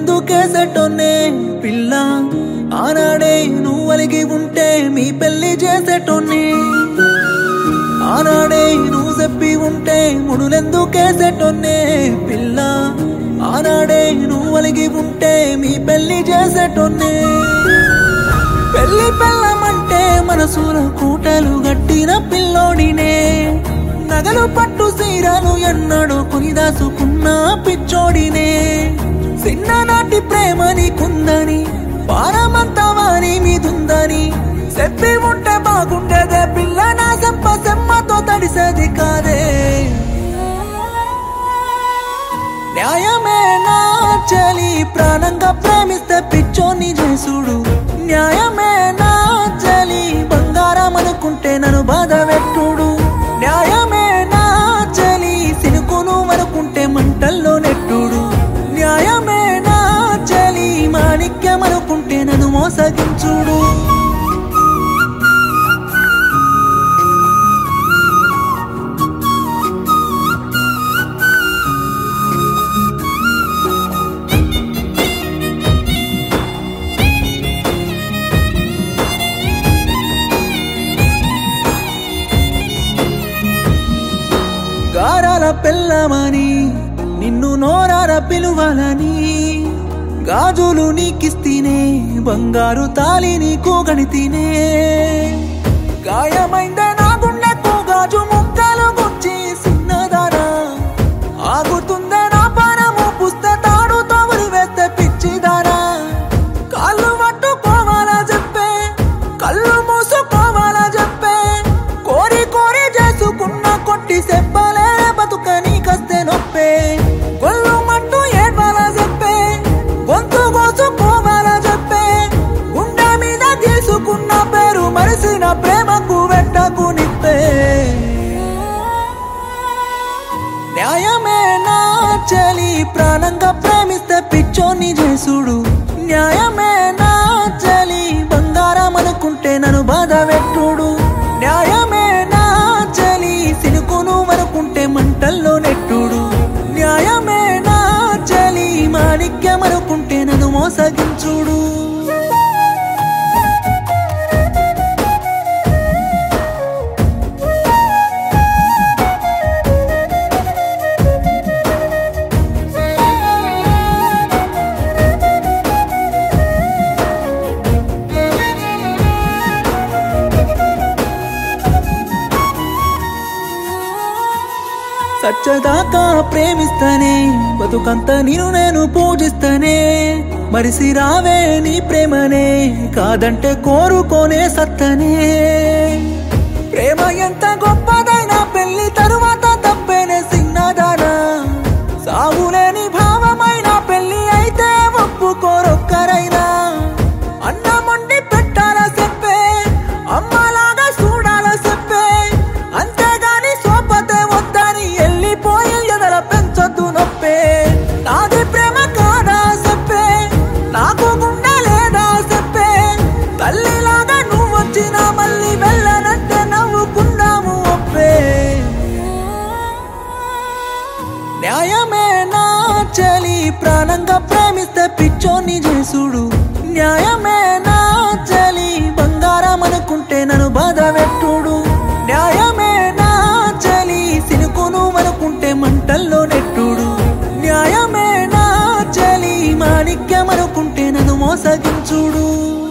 ముడులెందుకేసేటోనే పిల్ల ఆనాడే నువ్వు అలిగి ఉంటే మీ పెళ్లి చేసేటోనే ఆనాడే నువ్వు చెప్పి ఉంటే ముడులెందుకేసేటోనే పిల్ల ఆనాడే నువ్వు అలిగి ఉంటే మీ పెళ్లి చేసేటోనే పెళ్లి పెళ్ళమంటే మనసులో కూటలు గట్టిన పిల్లోడినే నగలు పట్టు సీరలు ఎన్నడూ కొని దాసుకున్న పిచ్చోడినే చిన్ననాటి ప్రేమ నీకుందని పారమంతా వారి మీదుందని చెప్పి ఉంటే బాగుండేదే పిల్ల నా సెంప సెమ్మతో తడిసేది కాదే న్యాయమే నా చలి ప్రాణంగా ప్రేమిస్తే పిచ్చోని చేసుడు న్యాయమే నా చలి బంగారం అనుకుంటే నన్ను బాధ పెట్టుడు న్యాయమే నా చలి సినుకును అనుకుంటే మంటల్లో నెట్టుడు న్యాయమే నా చలి మాణిక్యం అనుకుంటే నన్ను మోసగించుడు గారాల పెళ్ళమని నిన్ను నోరార పిలువాలని గాజులు నీకిస్తేనే బంగారు తాళి నీకు గణితినే గాయమైందే నా గుండెకు గాజు ముక్కలు గుచ్చి సిన్నదారా ఆగుతుందే నా పానము పుస్తే తాడుతో ఉరి వేస్తే పిచ్చిదారా కాళ్ళు పట్టుకోవాలా చెప్పే కళ్ళు మూసుకోవాలా చెప్పే కోరి కోరి చేసుకున్న కొట్టి చెప్పలే బతుకని కస్తే నొప్పే గొల్లు మట్టు ఏడ్వాలా చెప్పే గొంతు కోసుకోవాలా చెప్పే గుండె మీద తీసుకున్న పేరు మరిసిన ప్రేమకు వెట్టకు నిప్పే న్యాయమే నా చలి ప్రాణంగా ప్రేమిస్తే పిచ్చోని చేసుడు న్యాయమే నా చలి బంగారం అనుకుంటే నన్ను బాధ పెట్టుడు న్యాయమే నా చలి సినుకును అనుకుంటే మంటల్లో నెట్టుడు న్యాయమే నా చలి మాణిక్యం అనుకుంటే నన్ను మోసగించుడు సచ్చదాకా ప్రేమిస్తానే బతుకంత నిన్ను నేను పూజిస్తానే మరిసి రావే నీ ప్రేమనే కాదంటే కోరుకోనే సత్తనే ప్రేమ ఎంత గొప్పదైనా పెళ్లి తరువాత తప్పేనే సిన్నదానా సాగులేని భావమైన పెళ్లి అయితే ఒప్పుకోరొక్కరైనా అన్నముండి పెట్టాలా చెప్పే అమ్మలాగా చూడాలా చెప్పే అంతేగాని సోపతే వద్దని వెళ్ళిపోయి ఎదల పెంచొద్దు నొప్పే నాది ప్రేమ కాదా చెప్పే నాకు గుండె లేదా చెప్పే తల్లిలాగా నువ్వు వచ్చినా మళ్ళీ వెళ్ళనంటే నవ్వుకుందాము ఒప్పే న్యాయమే నా చలి ప్రాణంగా ప్రేమిస్తే పిచ్చోని చేసుడు న్యాయమే నా చలి బంగారం అనుకుంటే నన్ను బాధ పెట్టుడు న్యాయమే నా చలి సినుకును అనుకుంటే మంటల్లో నెట్టుడు న్యాయమే నా చలి మాణిక్యం అనుకుంటే నన్ను మోసగించుడు